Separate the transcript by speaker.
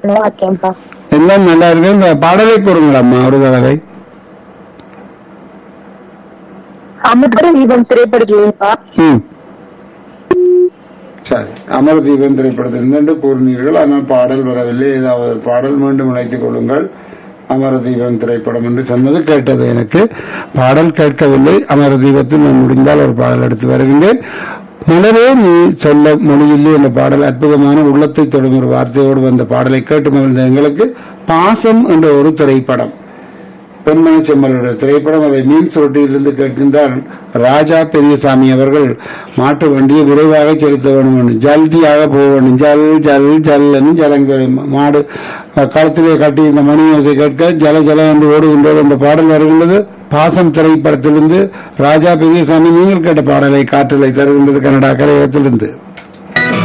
Speaker 1: நல்லா இருக்கேன்ப்பா
Speaker 2: எல்லாம் நல்லா இருக்கு இந்த பாடலை கூறுங்களம்மா ஒரு தடவை
Speaker 1: அமிர்த தீபம் திரைப்படத்துலப்பா
Speaker 2: ம் சரி அமர தீபம் திரைப்படத்திலிருந்து கூறினீர்கள் ஆனால் பாடல் வரவில்லை ஏதாவது ஒரு பாடல் மீண்டும் இணைத்துக் கொள்ளுங்கள் அமர தீபம் திரைப்படம் என்று சொன்னது கேட்டது எனக்கு பாடல் கேட்கவில்லை அமர தீபத்தில் நான் முடிந்தால் ஒரு பாடல் எடுத்து வருகின்றேன் மலரே நீ சொல்ல மொழியில்லை என்ற பாடல் அற்புதமான உள்ளத்தை தொடும் ஒரு வார்த்தையோடு வந்த பாடலை கேட்டு மகிழ்ந்த எங்களுக்கு பாசம் என்ற ஒரு திரைப்படம் பெண்மணி செம்மலுடைய திரைப்படம் அதை மீன் சுருட்டியிலிருந்து கேட்கின்றார் ராஜா பெரியசாமி அவர்கள் மாட்டு வண்டியை விரைவாக செலுத்த வேண்டும் என்று ஜல்தியாக போக வேண்டும் ஜல் ஜல் ஜல் என்று ஜலங்க மாடு களத்திலே கட்டி இந்த மணி ஓசை கேட்க ஜல ஜல என்று ஓடுகின்றது அந்த பாடல் வருகின்றது பாசம் திரைப்படத்திலிருந்து ராஜா பெரியசாமி நீங்கள் கேட்ட பாடலை காற்றலை தருகின்றது கனடா கலையகத்திலிருந்து